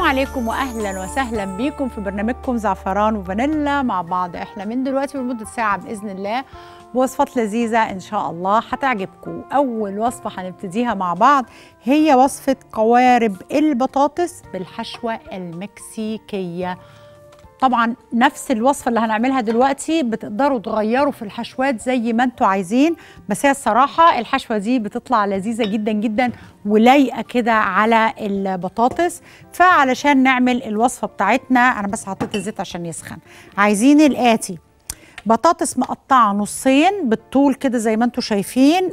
عليكم واهلا وسهلا بيكم في برنامجكم زعفران وفانيلا مع بعض احنا من دلوقتي لمده ساعه باذن الله بوصفات لذيذه ان شاء الله هتعجبكم اول وصفه هنبتديها مع بعض هي وصفه قوارب البطاطس بالحشوه المكسيكيه طبعا نفس الوصفه اللي هنعملها دلوقتي بتقدروا تغيروا في الحشوات زي ما انتوا عايزين بس هي الصراحه الحشوه دي بتطلع لذيذه جدا جدا ولايقه كده على البطاطس فعلشان نعمل الوصفه بتاعتنا انا بس حطيت الزيت عشان يسخن عايزين الاتي بطاطس مقطعه نصين بالطول كده زي ما انتم شايفين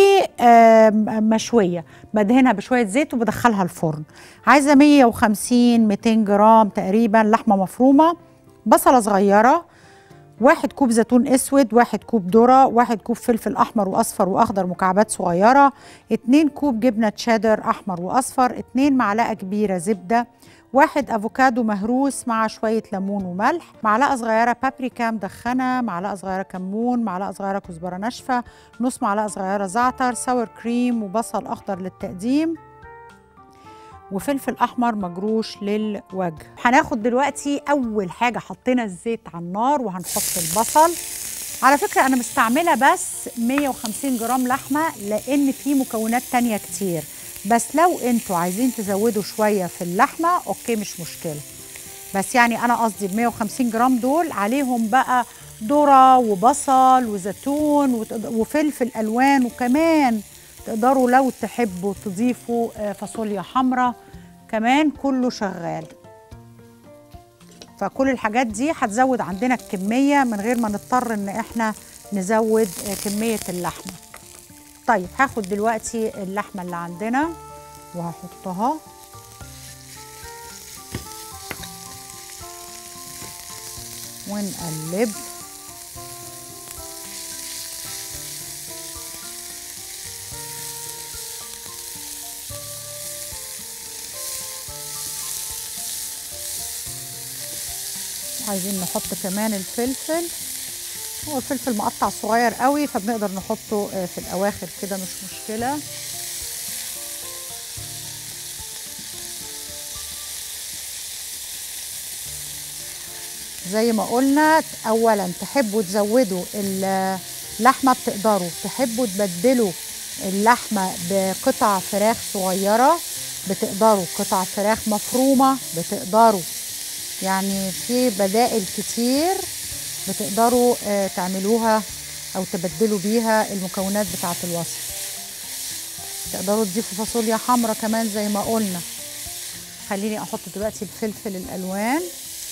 ومشويه بدهنها بشويه زيت وبدخلها الفرن عايزه 150 200 جرام تقريبا لحمه مفرومه بصله صغيره واحد كوب زيتون اسود واحد كوب ذره واحد كوب فلفل احمر واصفر واخضر مكعبات صغيره اتنين كوب جبنه تشيدر احمر واصفر اتنين معلقه كبيره زبده واحد افوكادو مهروس مع شويه ليمون وملح معلقه صغيره بابريكا مدخنه معلقه صغيره كمون معلقه صغيره كزبره ناشفه نص معلقه صغيره زعتر ساور كريم وبصل اخضر للتقديم وفلفل احمر مجروش للوجه هناخد دلوقتي اول حاجه حطينا الزيت على النار وهنحط البصل على فكره انا مستعمله بس 150 جرام لحمه لان في مكونات تانية كتير بس لو انتوا عايزين تزودوا شويه في اللحمه اوكي مش مشكله بس يعني انا قصدي ب 150 جرام دول عليهم بقى ذره وبصل وزيتون وفلفل الوان وكمان تقدروا لو تحبوا تضيفوا فاصوليا حمراء كمان كله شغال فكل الحاجات دي هتزود عندنا الكميه من غير ما نضطر ان احنا نزود كميه اللحمه طيب هاخد دلوقتي اللحمه اللي عندنا وهحطها ونقلب عايزين نحط كمان الفلفل هو الفلفل مقطع صغير قوي فبنقدر نحطه في الاواخر كده مش مشكله زي ما قلنا اولا تحبوا تزودوا اللحمه بتقدروا تحبوا تبدلوا اللحمه بقطع فراخ صغيره بتقدروا قطع فراخ مفرومه بتقدروا يعني في بدائل كتير بتقدروا تعملوها او تبدلوا بيها المكونات بتاعه الوصفه تقدروا تضيفوا فاصوليا حمراء كمان زي ما قلنا خليني احط دلوقتي الفلفل الالوان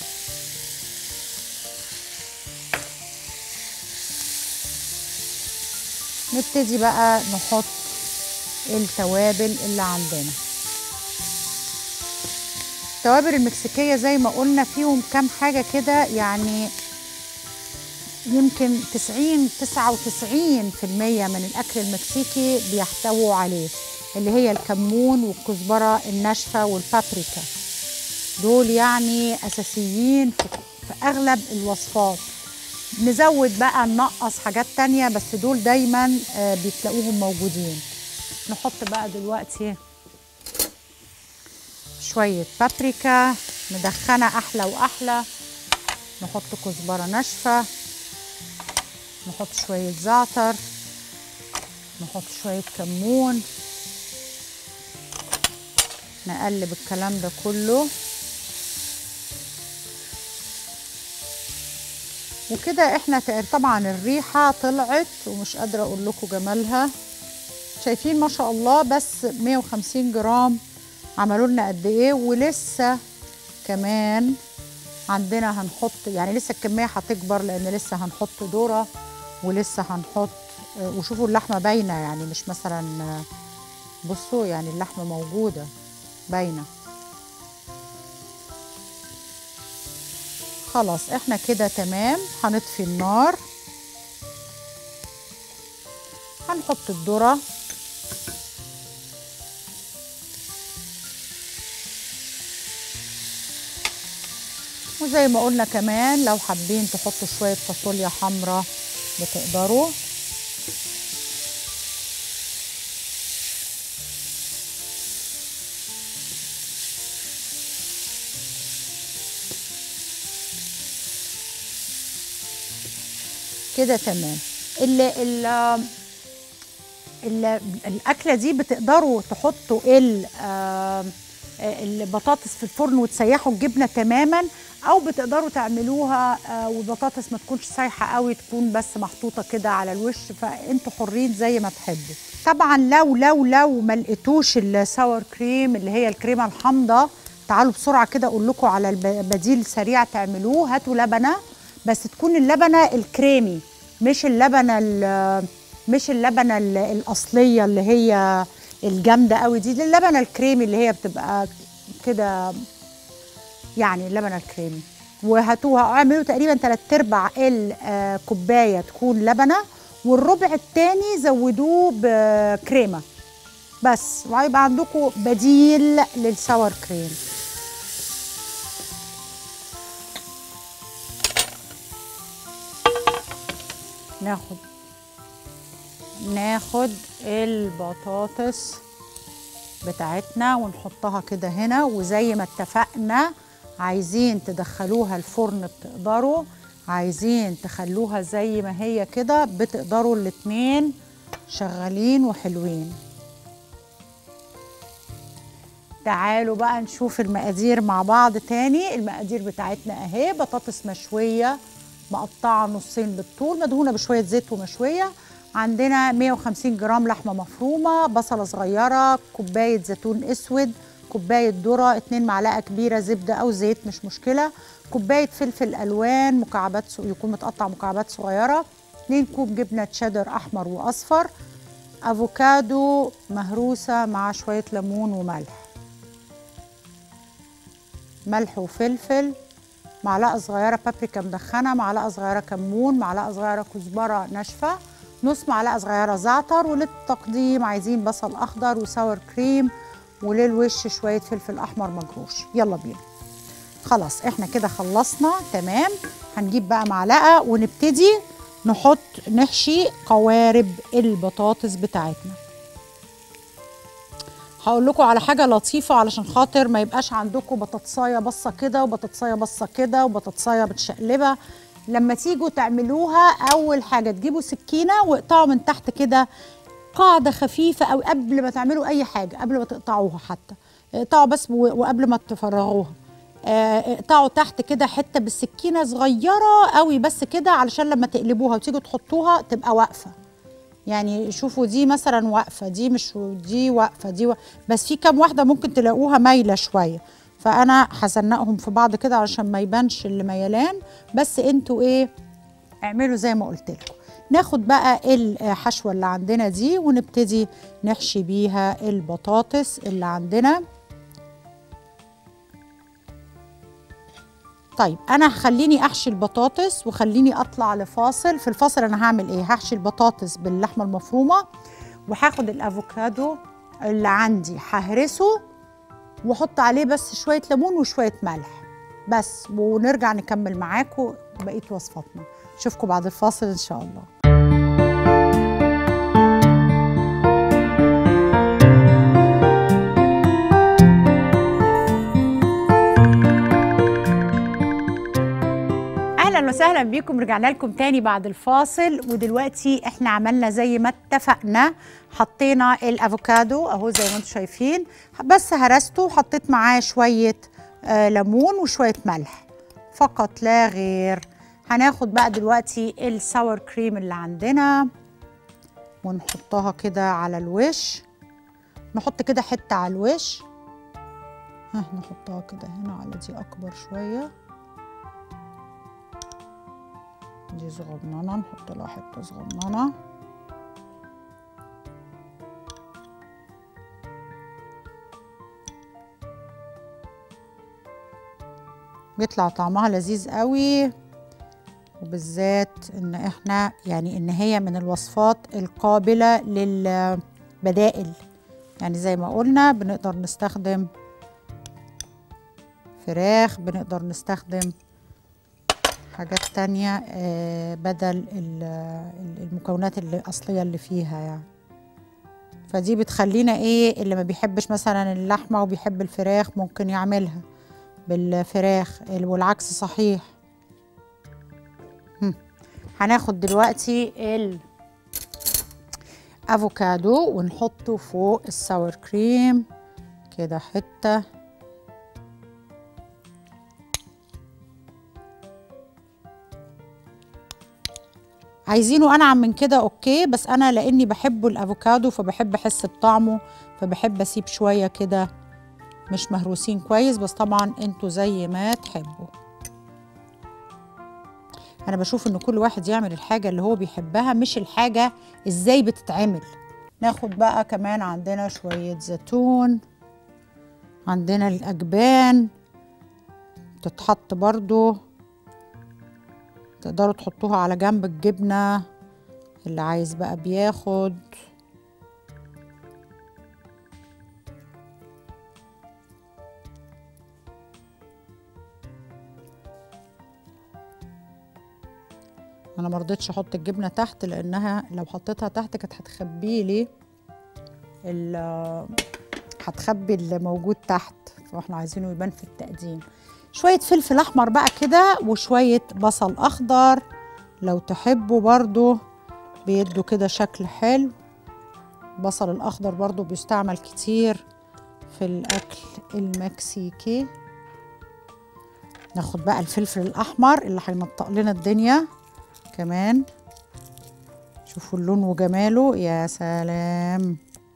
نبتدي بقى نحط التوابل اللي عندنا التوابل المكسيكيه زي ما قلنا فيهم كام حاجه كده يعني يمكن 90 99% من الاكل المكسيكي بيحتووا عليه اللي هي الكمون والكزبره الناشفه والبابريكا دول يعني اساسيين في اغلب الوصفات نزود بقى ننقص حاجات تانية بس دول دايما بتلاقوهم موجودين نحط بقى دلوقتي شوية بابريكا مدخنة أحلى وأحلى نحط كزبرة ناشفة نحط شوية زعتر نحط شوية كمون نقلب الكلام ده كله وكده احنا طبعا الريحة طلعت ومش قادرة اقول لكم جمالها شايفين ما شاء الله بس 150 جرام عملوا لنا قد ايه ولسه كمان عندنا هنحط يعني لسه الكميه هتكبر لان لسه هنحط ذره ولسه هنحط وشوفوا اللحمه باينه يعني مش مثلا بصوا يعني اللحمه موجوده باينه خلاص احنا كده تمام هنطفي النار هنحط الذره وزي ما قلنا كمان لو حابين تحطوا شوية فاصوليا حمراء بتقدروا كده تمام ال ال ال الاكله دي بتقدروا تحطوا ال آه، البطاطس في الفرن وتسيحوا الجبنه تماما او بتقدروا تعملوها آه، والبطاطس ما تكونش سايحه قوي تكون بس محطوطه كده على الوش فانتوا حرين زي ما تحبوا طبعا لو لو لو ما لقيتوش الساور كريم اللي هي الكريمه الحامضه تعالوا بسرعه كده اقول لكم على البديل سريع تعملوه هاتوا لبنه بس تكون اللبنه الكريمي مش اللبنه ال- مش اللبنه ال- الاصليه اللي هي الجامده قوي دي دي اللبنه الكريمي اللي هي بتبقى كده يعني اللبنه الكريمي وهاتوها اعملوا تقريبا تلات ارباع الكوبايه تكون لبنه والربع التاني زودوه بكريمه بس وهيبقى عندكم بديل للساور كريم ناخد ناخد البطاطس بتاعتنا ونحطها كده هنا وزي ما اتفقنا عايزين تدخلوها الفرن بتقدروا عايزين تخلوها زي ما هي كده بتقدروا الاتنين شغالين وحلوين تعالوا بقى نشوف المقادير مع بعض تاني المقادير بتاعتنا اهي بطاطس مشويه مقطعه نصين بالطول مدهونه بشويه زيت ومشويه عندنا 150 جرام لحمه مفرومه بصله صغيره كوبايه زيتون اسود كوبايه ذره 2 معلقه كبيره زبده او زيت مش مشكله كوبايه فلفل الوان مكعبات ص- يكون متقطع مكعبات صغيره 2 كوب جبنه تشيدر احمر واصفر افوكادو مهروسه مع شويه ليمون وملح ملح وفلفل معلقه صغيره بابريكا مدخنه معلقه صغيره كمون معلقه صغيره كزبره ناشفه نص معلقه صغيره زعتر وللتقديم عايزين بصل اخضر وساور كريم وللوش شويه فلفل احمر مجروش يلا بينا خلاص احنا كده خلصنا تمام هنجيب بقى معلقه ونبتدي نحط نحشي قوارب البطاطس بتاعتنا هقول لكم على حاجه لطيفه علشان خاطر ما يبقاش عندكم بطاطسايه بصه كده وبطاطسايه بصه كده وبطاطسايه متشقلبه لما تيجوا تعملوها اول حاجه تجيبوا سكينه واقطعوا من تحت كده قاعده خفيفه او قبل ما تعملوا اي حاجه قبل ما تقطعوها حتى اقطعوا بس و- وقبل ما تفرغوها آه، اقطعوا تحت كده حته بالسكينه صغيره قوي بس كده علشان لما تقلبوها وتيجوا تحطوها تبقى واقفه يعني شوفوا دي مثلا واقفه دي مش دي واقفه دي و... بس في كام واحده ممكن تلاقوها مايله شويه فانا هزنقهم في بعض كده علشان ما يبانش اللي ميلان بس انتوا ايه اعملوا زي ما قلت لكم ناخد بقى الحشوه اللي عندنا دي ونبتدي نحشي بيها البطاطس اللي عندنا طيب انا خليني احشي البطاطس وخليني اطلع لفاصل في الفاصل انا هعمل ايه هحشي البطاطس باللحمه المفرومه وهاخد الافوكادو اللي عندي ههرسه واحط عليه بس شويه ليمون وشويه ملح بس ونرجع نكمل معاكم بقيه وصفاتنا اشوفكم بعد الفاصل ان شاء الله اهلا وسهلا بيكم رجعنا لكم تاني بعد الفاصل ودلوقتي احنا عملنا زي ما اتفقنا حطينا الافوكادو اهو زي ما انتم شايفين بس هرسته وحطيت معاه شويه آه ليمون وشويه ملح فقط لا غير هناخد بقى دلوقتي الساور كريم اللي عندنا ونحطها كده على الوش نحط كده حته على الوش ها نحطها كده هنا على دي اكبر شويه دي صغننه نحط لها حته صغننه بيطلع طعمها لذيذ قوي وبالذات ان احنا يعني ان هي من الوصفات القابله للبدائل يعني زي ما قلنا بنقدر نستخدم فراخ بنقدر نستخدم حاجات تانية آه، بدل ال- ال- المكونات الأصلية اللي فيها يعني فدي بتخلينا ايه اللي ما بيحبش مثلا اللحمة وبيحب الفراخ ممكن يعملها بالفراخ والعكس صحيح هم. هناخد دلوقتي الافوكادو ونحطه فوق الساور كريم كده حته عايزينه انعم من كده اوكي بس انا لاني بحبه الافوكادو فبحب احس بطعمه فبحب اسيب شويه كده مش مهروسين كويس بس طبعا انتوا زي ما تحبوا انا بشوف ان كل واحد يعمل الحاجه اللي هو بيحبها مش الحاجه ازاي بتتعمل ناخد بقى كمان عندنا شويه زيتون عندنا الاجبان تتحط برضو تقدروا تحطوها على جنب الجبنه اللي عايز بقى بياخد انا ما رضيتش احط الجبنه تحت لانها لو حطيتها تحت كانت هتخبي لي ال- هتخبي اللي موجود تحت فاحنا عايزينه يبان في التقديم شويه فلفل احمر بقى كده وشويه بصل اخضر لو تحبوا برضو بيدوا كده شكل حلو البصل الاخضر برضو بيستعمل كتير في الاكل المكسيكي ناخد بقى الفلفل الاحمر اللي هينطق لنا الدنيا كمان شوفوا اللون وجماله يا سلام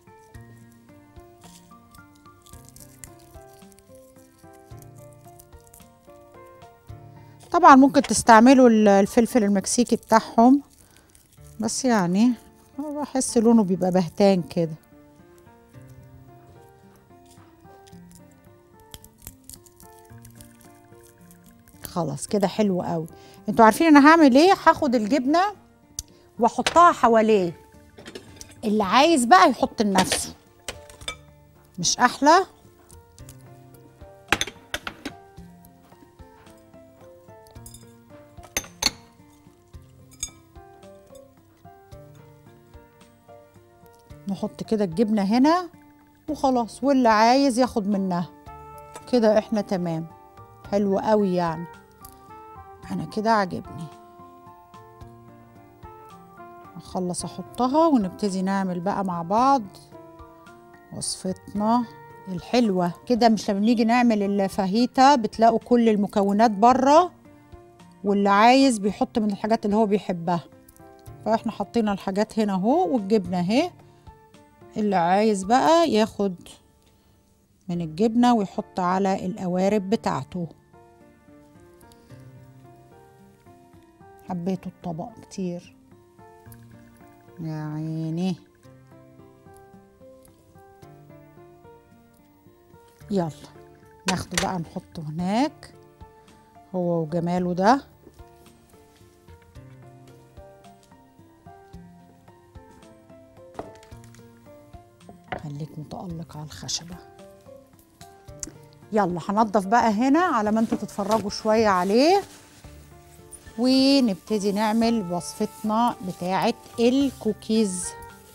طبعا ممكن تستعملوا ال- الفلفل المكسيكي بتاعهم بس يعني بحس لونه بيبقى بهتان كده خلاص كده حلو قوي انتوا عارفين انا هعمل ايه هاخد الجبنه واحطها حواليه اللي عايز بقى يحط لنفسه مش احلى نحط كده الجبنه هنا وخلاص واللي عايز ياخد منها كده احنا تمام حلو قوي يعني انا كده عاجبني اخلص احطها ونبتدي نعمل بقى مع بعض وصفتنا الحلوة كده مش لما نيجي نعمل الفاهيتا بتلاقوا كل المكونات بره واللي عايز بيحط من الحاجات اللي هو بيحبها فاحنا حطينا الحاجات هنا اهو والجبنة اهي اللي عايز بقى ياخد من الجبنة ويحط على القوارب بتاعته حبيته الطبق كتير يا عيني يلا ناخده بقى نحطه هناك هو وجماله ده خليك متألق على الخشبة يلا هنضف بقى هنا على ما انتوا تتفرجوا شوية عليه ونبتدي نعمل وصفتنا بتاعة الكوكيز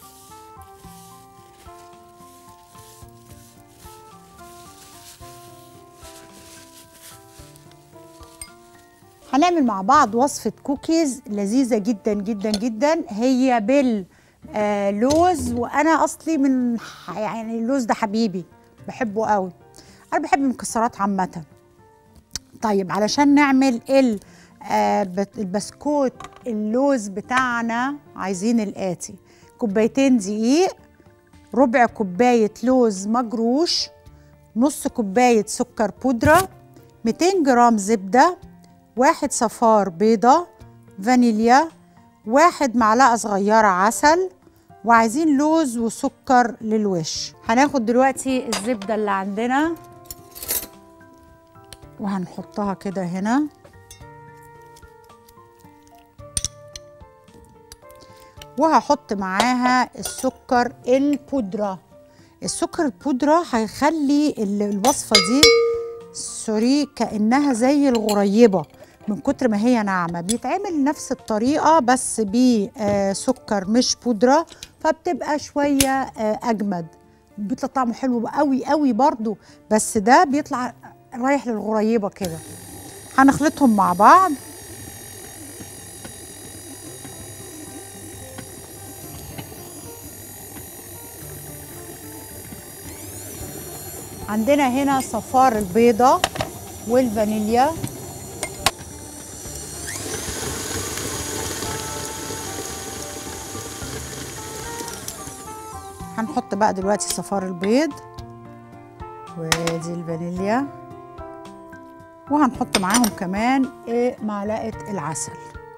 هنعمل مع بعض وصفة كوكيز لذيذة جدا جدا جدا هي باللوز وأنا أصلي من ح- يعني اللوز ده حبيبي بحبه قوي أنا بحب المكسرات عامةً طيب علشان نعمل ال آه، بت- البسكوت اللوز بتاعنا عايزين الآتي كوبايتين دقيق ربع كوباية لوز مجروش نص كوباية سكر بودرة 200 جرام زبدة واحد صفار بيضة فانيليا واحد معلقة صغيرة عسل وعايزين لوز وسكر للوش هناخد دلوقتي الزبدة اللي عندنا وهنحطها كده هنا وهحط معاها السكر البودرة السكر البودرة هيخلي ال- الوصفة دي سوري كأنها زي الغريبة من كتر ما هي ناعمة بيتعمل نفس الطريقة بس بسكر مش بودرة فبتبقى شوية آه، أجمد بيطلع طعمه حلو قوي قوي برضو بس ده بيطلع رايح للغريبة كده هنخلطهم مع بعض عندنا هنا صفار البيضة والفانيليا هنحط بقى دلوقتي صفار البيض ودي الفانيليا وهنحط معاهم كمان ايه معلقة العسل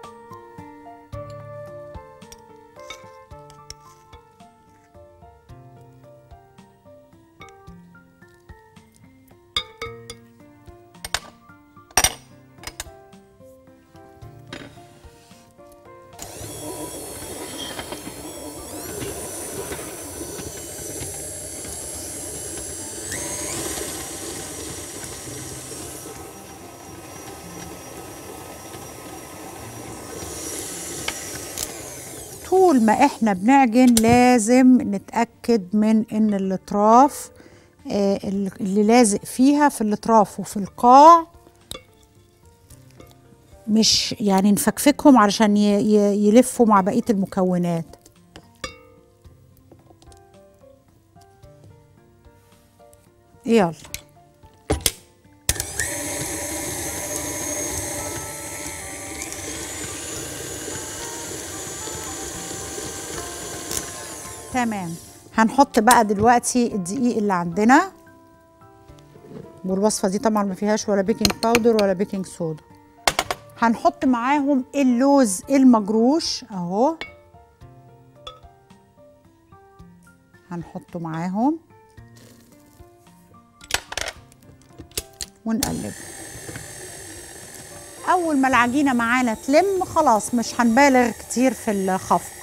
طول ما احنا بنعجن لازم نتأكد من ان الاطراف آه، اللي لازق فيها في الاطراف وفي القاع مش يعني نفكفكهم علشان ي- ي- يلفوا مع بقية المكونات يلا تمام هنحط بقى دلوقتي الدقيق اللي عندنا والوصفه دي طبعا ما فيهاش ولا بيكنج باودر ولا بيكنج صودا هنحط معاهم اللوز المجروش اهو هنحطه معاهم ونقلبه اول ما العجينه معانا تلم خلاص مش هنبالغ كتير في الخفق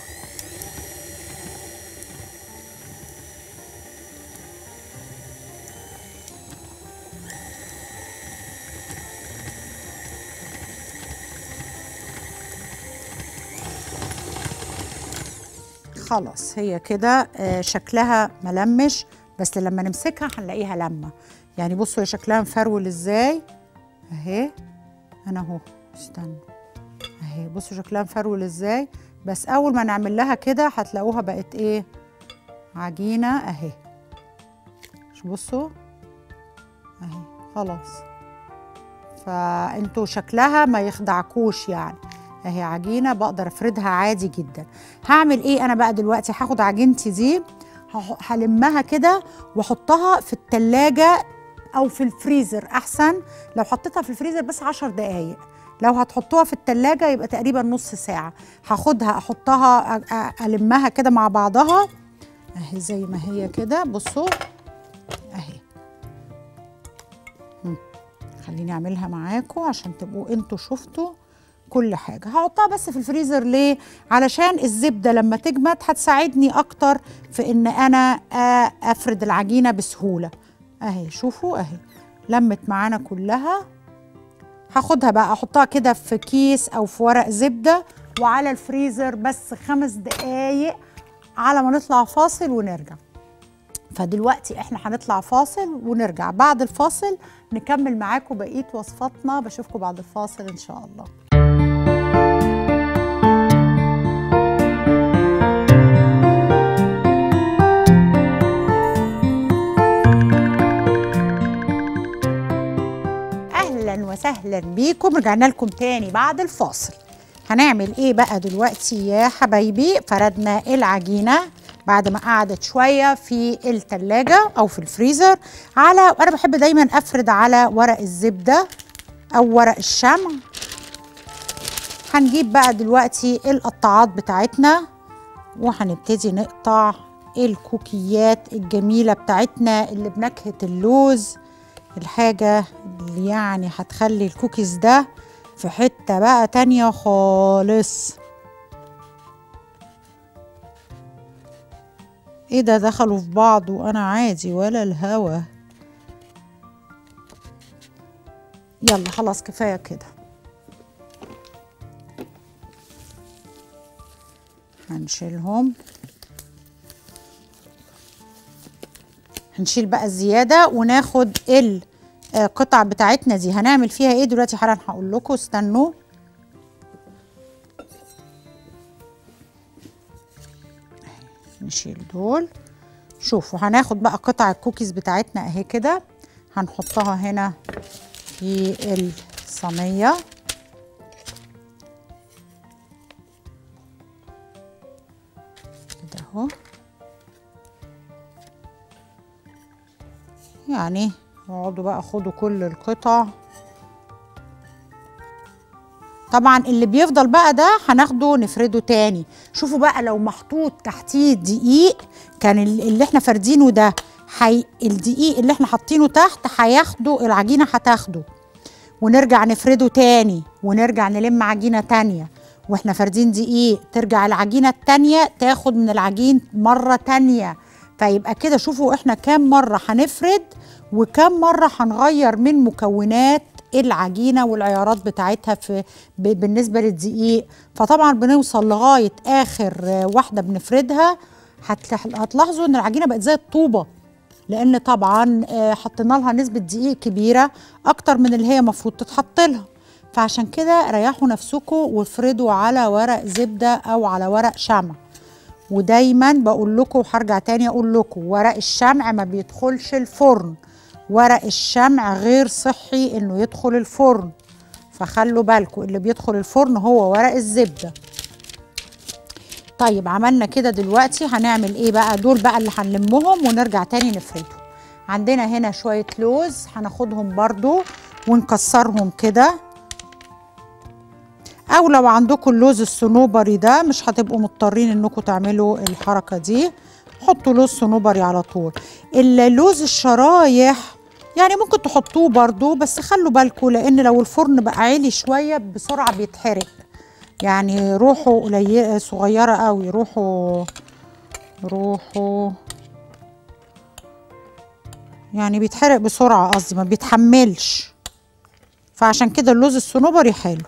خلاص هي كده آه، شكلها ملمش بس لما نمسكها هنلاقيها لمة يعني بصوا هي شكلها مفرول ازاي اهي انا اهو استنى اهي بصوا شكلها مفرول ازاي بس اول ما نعمل لها كده هتلاقوها بقت ايه عجينة اهي مش بصوا اهي خلاص فانتوا شكلها ما يخدعكوش يعني اهي عجينه بقدر افردها عادي جدا هعمل ايه انا بقى دلوقتي هاخد عجينتي دي هح- هلمها كده واحطها في التلاجة او في الفريزر احسن لو حطيتها في الفريزر بس عشر دقايق لو هتحطوها في التلاجة يبقى تقريبا نص ساعة هاخدها احطها أ- أ- المها كده مع بعضها اهي زي ما هي كده بصوا اهي مم. خليني اعملها معاكم عشان تبقوا انتوا شفتوا كل حاجة هحطها بس في الفريزر ليه؟ علشان الزبدة لما تجمد هتساعدني أكتر في إن أنا آه، أفرد العجينة بسهولة أهي شوفوا أهي لمت معانا كلها هاخدها بقى أحطها كده في كيس أو في ورق زبدة وعلى الفريزر بس خمس دقايق على ما نطلع فاصل ونرجع فدلوقتي احنا هنطلع فاصل ونرجع بعد الفاصل نكمل معاكم بقية وصفاتنا بشوفكم بعد الفاصل إن شاء الله اهلا وسهلا بيكم رجعنا لكم تاني بعد الفاصل هنعمل ايه بقى دلوقتي يا حبايبي فردنا العجينه بعد ما قعدت شويه في التلاجة او في الفريزر على انا بحب دايما افرد على ورق الزبده او ورق الشمع هنجيب بقى دلوقتي القطاعات بتاعتنا وهنبتدي نقطع الكوكيات الجميله بتاعتنا اللي بنكهه اللوز الحاجة اللي يعني هتخلي الكوكيز ده في حتة بقى تانية خالص ايه ده دخلوا في بعض وانا عادي ولا الهوا يلا خلاص كفاية كده هنشيلهم هنشيل بقى الزيادة وناخد القطع بتاعتنا دي هنعمل فيها ايه دلوقتي حالا هقول لكم استنوا نشيل دول شوفوا هناخد بقى قطع الكوكيز بتاعتنا اهي كده هنحطها هنا في الصينيه كده اهو يعني اقعدوا بقى خدوا كل القطع طبعا اللي بيفضل بقى ده هناخده نفرده تاني شوفوا بقى لو محطوط تحتيه دقيق كان اللي احنا فردينه ده حي... الدقيق اللي احنا حاطينه تحت هياخده العجينه هتاخده ونرجع نفرده تاني ونرجع نلم عجينه تانيه واحنا فاردين دقيق ترجع العجينه التانيه تاخد من العجين مره تانيه فيبقى كده شوفوا احنا كام مره هنفرد وكم مره هنغير من مكونات العجينه والعيارات بتاعتها في ب- بالنسبه للدقيق فطبعا بنوصل لغايه اخر آه، واحده بنفردها هتلاح- هتلاحظوا ان العجينه بقت زي الطوبه لان طبعا آه، حطينا لها نسبه دقيق كبيره اكتر من اللي هي المفروض تتحط لها فعشان كده ريحوا نفسكم وافردوا على ورق زبده او على ورق شمع ودايما بقول لكم وهرجع تاني اقول لكم ورق الشمع ما بيدخلش الفرن ورق الشمع غير صحي انه يدخل الفرن فخلوا بالكم اللي بيدخل الفرن هو ورق الزبده طيب عملنا كده دلوقتي هنعمل ايه بقى دول بقى اللي هنلمهم ونرجع تاني نفردهم عندنا هنا شويه لوز هناخدهم برضو ونكسرهم كده او لو عندكم اللوز الصنوبري ده مش هتبقوا مضطرين انكم تعملوا الحركه دي حطوا لوز صنوبري على طول اللوز الشرايح يعني ممكن تحطوه برضو بس خلوا بالكم لان لو الفرن بقى عالي شويه بسرعه بيتحرق يعني روحه قليله صغيره قوي روحه روحه يعني بيتحرق بسرعه قصدي ما بيتحملش فعشان كده اللوز الصنوبري حلو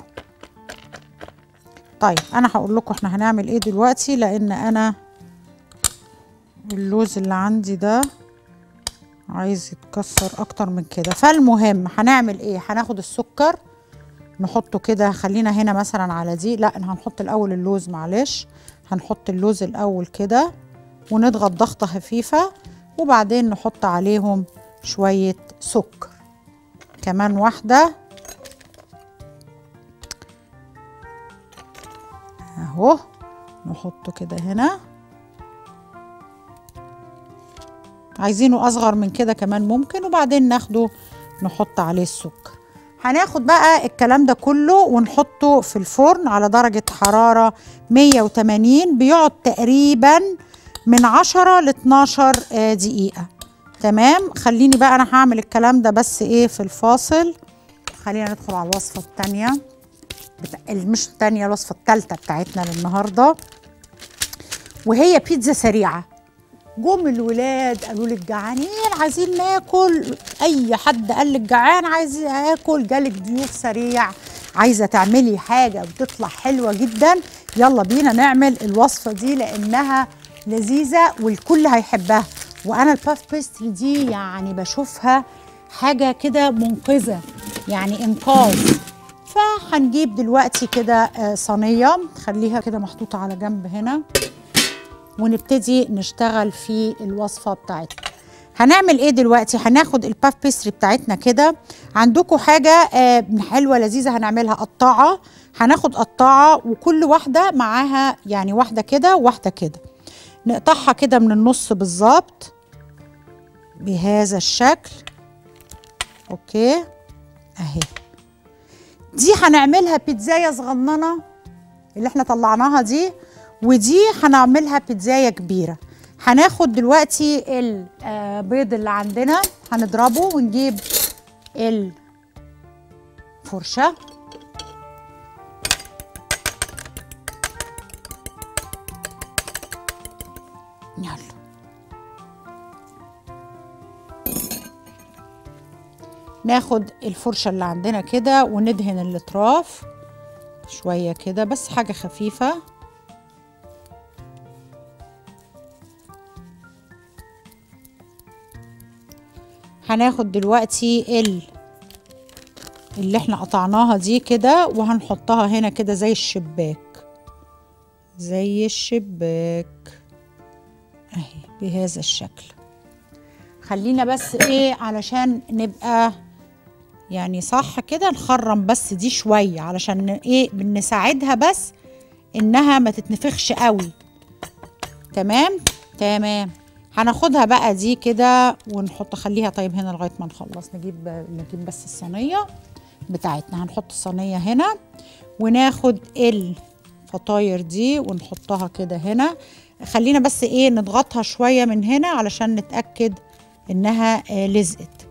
طيب انا هقول لكم احنا هنعمل ايه دلوقتي لان انا اللوز اللي عندي ده عايز يتكسر اكتر من كده فالمهم هنعمل ايه هناخد السكر نحطه كده خلينا هنا مثلا على دي لا احنا هنحط الاول اللوز معلش هنحط اللوز الاول كده ونضغط ضغطه خفيفه وبعدين نحط عليهم شويه سكر كمان واحده اهو نحطه كده هنا عايزينه اصغر من كده كمان ممكن وبعدين ناخده نحط عليه السكر هناخد بقى الكلام ده كله ونحطه في الفرن على درجة حرارة 180 بيقعد تقريبا من 10 ل 12 آه، دقيقة تمام خليني بقى انا هعمل الكلام ده بس ايه في الفاصل خلينا ندخل على الوصفة التانية بتا... مش التانية الوصفة التالتة بتاعتنا للنهاردة وهي بيتزا سريعة جم الولاد قالوا لك جعانين عايزين ناكل اي حد قال لك جعان عايز اكل جالك ضيوف سريع عايزه تعملي حاجه بتطلع حلوه جدا يلا بينا نعمل الوصفه دي لانها لذيذه والكل هيحبها وانا الباف بيستري دي يعني بشوفها حاجه كده منقذه يعني انقاذ فهنجيب دلوقتي كده آه، صينيه خليها كده محطوطه على جنب هنا ونبتدي نشتغل في الوصفه بتاعتنا هنعمل ايه دلوقتي هناخد الباف بيستري بتاعتنا كده عندكم حاجه آه، حلوه لذيذه هنعملها قطاعه هناخد قطاعه وكل واحده معاها يعني واحده كده وواحده كده نقطعها كده من النص بالظبط بهذا الشكل اوكي اهي دي هنعملها بيتزايه صغننه اللي احنا طلعناها دي ودي هنعملها بيتزايه كبيره هناخد دلوقتي البيض اللي عندنا هنضربه ونجيب الفرشه يلا ناخد الفرشة اللي عندنا كده وندهن الأطراف شوية كده بس حاجة خفيفة هناخد دلوقتي ال اللي احنا قطعناها دي كده وهنحطها هنا كده زي الشباك زي الشباك اهي بهذا الشكل خلينا بس ايه علشان نبقى يعني صح كده نخرم بس دي شويه علشان ايه بنساعدها بس انها ما تتنفخش قوي تمام تمام هناخدها بقى دي كده ونحط خليها طيب هنا لغايه ما نخلص نجيب نجيب بس الصينيه بتاعتنا هنحط الصينيه هنا وناخد الفطاير دي ونحطها كده هنا خلينا بس ايه نضغطها شويه من هنا علشان نتاكد انها آه لزقت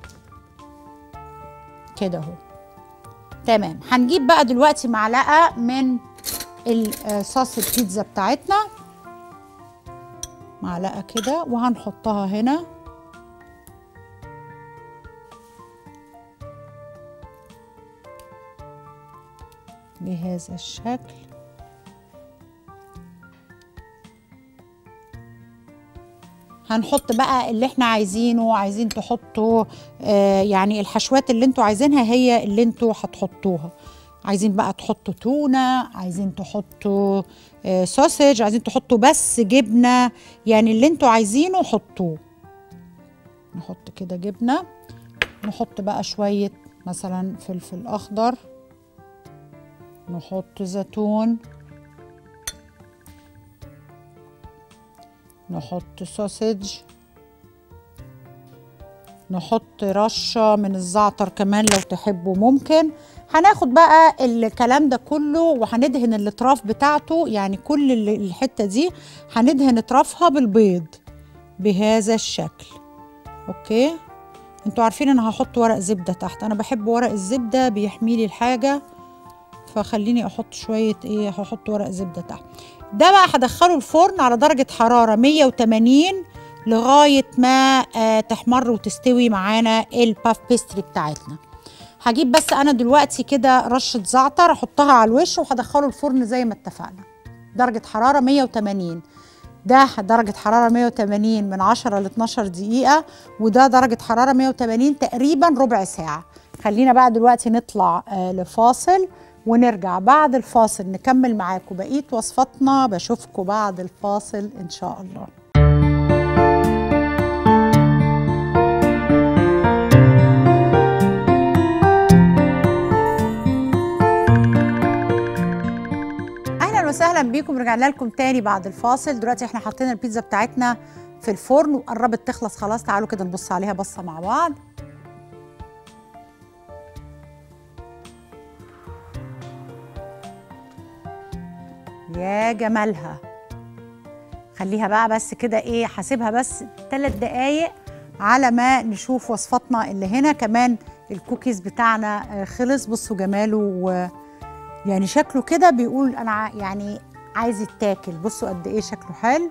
كده اهو تمام هنجيب بقى دلوقتي معلقه من الصوص البيتزا بتاعتنا معلقه كده وهنحطها هنا بهذا الشكل هنحط بقى اللي احنا عايزينه عايزين تحطوا آه يعني الحشوات اللي انتوا عايزينها هي اللي انتوا هتحطوها عايزين بقى تحطوا تونة عايزين تحطوا آه سوسج عايزين تحطوا بس جبنة يعني اللي انتوا عايزينه حطوه نحط كده جبنة نحط بقى شوية مثلا فلفل أخضر نحط زيتون نحط سوسج نحط رشة من الزعتر كمان لو تحبوا ممكن هناخد بقى الكلام ده كله وهندهن الاطراف بتاعته يعني كل الحتة دي هندهن اطرافها بالبيض بهذا الشكل اوكي انتوا عارفين انا هحط ورق زبدة تحت انا بحب ورق الزبدة بيحميلي الحاجة فخليني احط شوية ايه هحط ورق زبدة تحت ده بقى هدخله الفرن على درجة حرارة 180 لغاية ما آه تحمر وتستوي معانا الباف بيستري بتاعتنا هجيب بس انا دلوقتي كده رشة زعتر احطها على الوش وهدخله الفرن زي ما اتفقنا درجة حرارة 180 ده درجة حرارة 180 من 10 ل 12 دقيقة وده درجة حرارة 180 تقريبا ربع ساعة خلينا بقى دلوقتي نطلع آه لفاصل ونرجع بعد الفاصل نكمل معاكم بقية وصفاتنا بشوفكم بعد الفاصل إن شاء الله اهلا وسهلا بيكم رجعنا لكم تاني بعد الفاصل دلوقتي احنا حاطين البيتزا بتاعتنا في الفرن وقربت تخلص خلاص تعالوا كده نبص عليها بصه مع بعض يا جمالها خليها بقى بس كده ايه حاسبها بس ثلاث دقايق على ما نشوف وصفتنا اللي هنا كمان الكوكيز بتاعنا خلص بصوا جماله و يعني شكله كده بيقول انا يعني عايز يتاكل بصوا قد ايه شكله حلو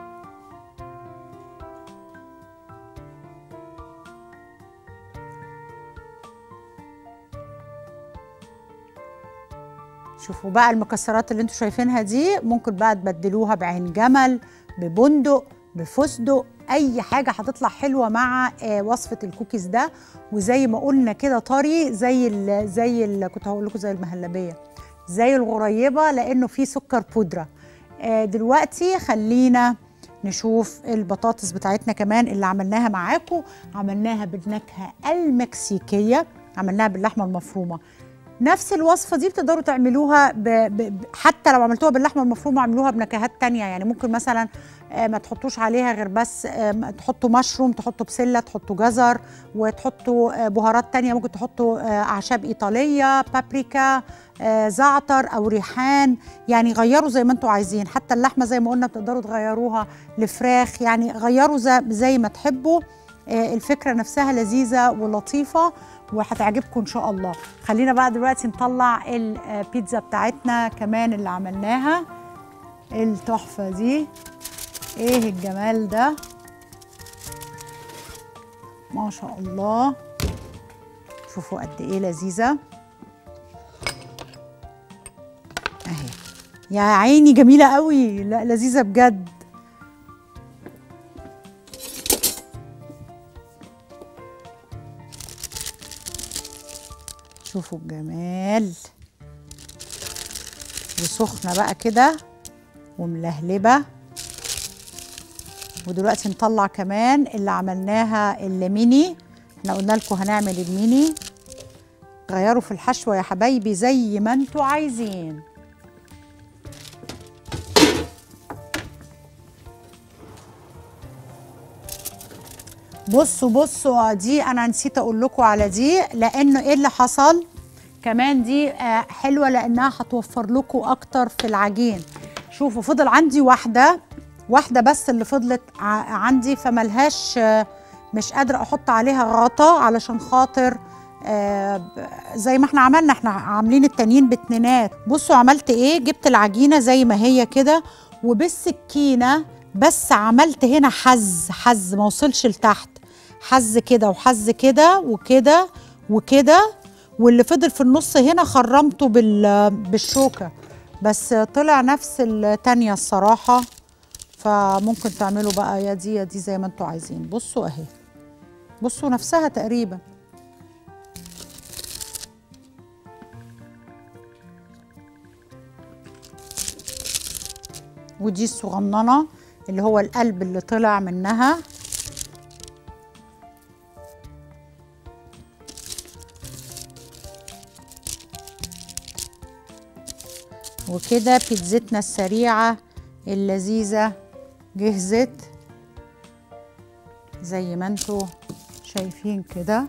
شوفوا بقى المكسرات اللي انتوا شايفينها دي ممكن بقى تبدلوها بعين جمل ببندق بفستق اي حاجه هتطلع حلوه مع آه وصفه الكوكيز ده وزي ما قلنا كده طري زي ال زي ال كنت هقول لكم زي المهلبيه زي الغريبه لانه فيه سكر بودره آه دلوقتي خلينا نشوف البطاطس بتاعتنا كمان اللي عملناها معاكم عملناها بالنكهه المكسيكيه عملناها باللحمه المفرومه نفس الوصفه دي بتقدروا تعملوها ب... ب... حتى لو عملتوها باللحمه المفرومه اعملوها بنكهات تانية يعني ممكن مثلا ما تحطوش عليها غير بس تحطوا مشروم تحطوا بسله تحطوا جزر وتحطوا بهارات تانية ممكن تحطوا اعشاب ايطاليه بابريكا زعتر او ريحان يعني غيروا زي ما انتم عايزين حتى اللحمه زي ما قلنا بتقدروا تغيروها لفراخ يعني غيروا زي, زي ما تحبوا الفكره نفسها لذيذه ولطيفه وهتعجبكم ان شاء الله خلينا بقى دلوقتي نطلع البيتزا بتاعتنا كمان اللي عملناها التحفه دي ايه الجمال ده ما شاء الله شوفوا قد ايه لذيذه اهي يا عيني جميله قوي لا لذيذه بجد شوفوا الجمال وسخنه بقى كده وملهلبه ودلوقتي نطلع كمان اللي عملناها الميني احنا قلنا لكم هنعمل الميني غيروا في الحشوه يا حبايبي زي ما انتوا عايزين بصوا بصوا دي انا نسيت اقول لكم على دي لانه ايه اللي حصل كمان دي آه، حلوه لانها هتوفر لكم اكتر في العجين شوفوا فضل عندي واحده واحده بس اللي فضلت ع- عندي فملهاش آه، مش قادره احط عليها غطا علشان خاطر آه، ب- زي ما احنا عملنا احنا عاملين التانيين باتنينات بصوا عملت ايه جبت العجينه زي ما هي كده وبالسكينه بس عملت هنا حز حز ما وصلش لتحت حز كده وحز كده وكده وكده واللي فضل في النص هنا خرمته بال بالشوكه بس طلع نفس التانية الصراحه فممكن تعملوا بقى يا دي يا دي زي ما انتوا عايزين بصوا اهي بصوا نفسها تقريبا ودي الصغننه اللي هو القلب اللي طلع منها وكده بيتزتنا السريعة اللذيذة جهزت زي ما انتوا شايفين كده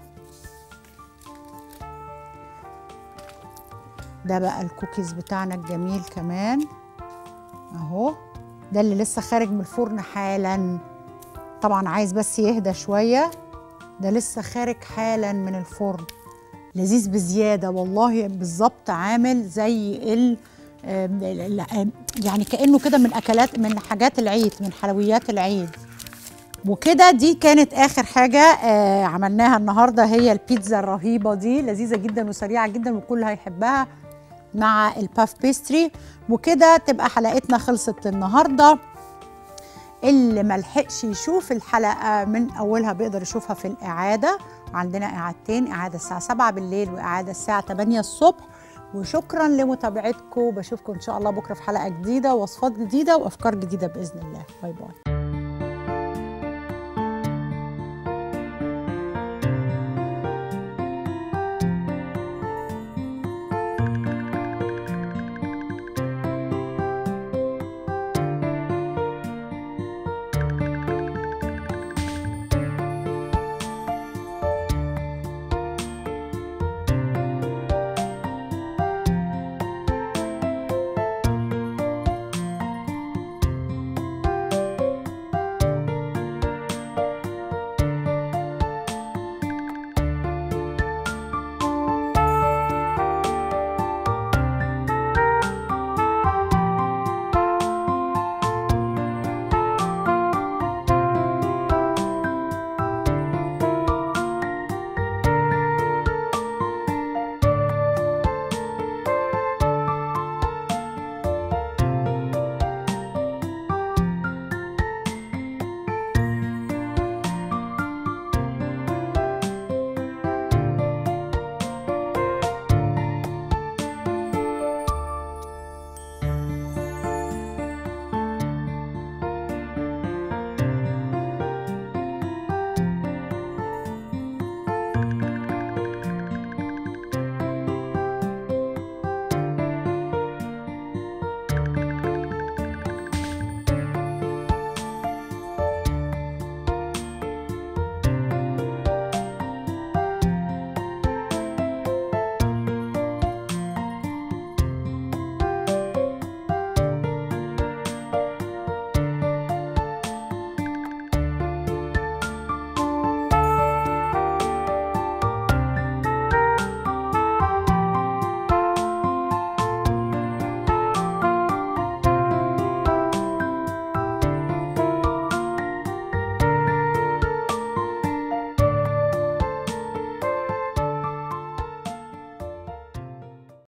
ده بقى الكوكيز بتاعنا الجميل كمان اهو ده اللي لسه خارج من الفرن حالا طبعا عايز بس يهدى شوية ده لسه خارج حالا من الفرن لذيذ بزيادة والله بالظبط عامل زي ال آم، ال- ال- يعني كأنه كده من أكلات من حاجات العيد من حلويات العيد وكده دي كانت اخر حاجه آه عملناها النهارده هي البيتزا الرهيبه دي لذيذه جدا وسريعه جدا والكل هيحبها مع الباف بيستري وكده تبقى حلقتنا خلصت النهارده اللي ملحقش يشوف الحلقه من اولها بيقدر يشوفها في الاعاده عندنا اعادتين اعاده الساعه 7 بالليل واعاده الساعه 8 الصبح وشكرا لمتابعتكم بشوفكم ان شاء الله بكره في حلقه جديده وصفات جديده وافكار جديده باذن الله باي باي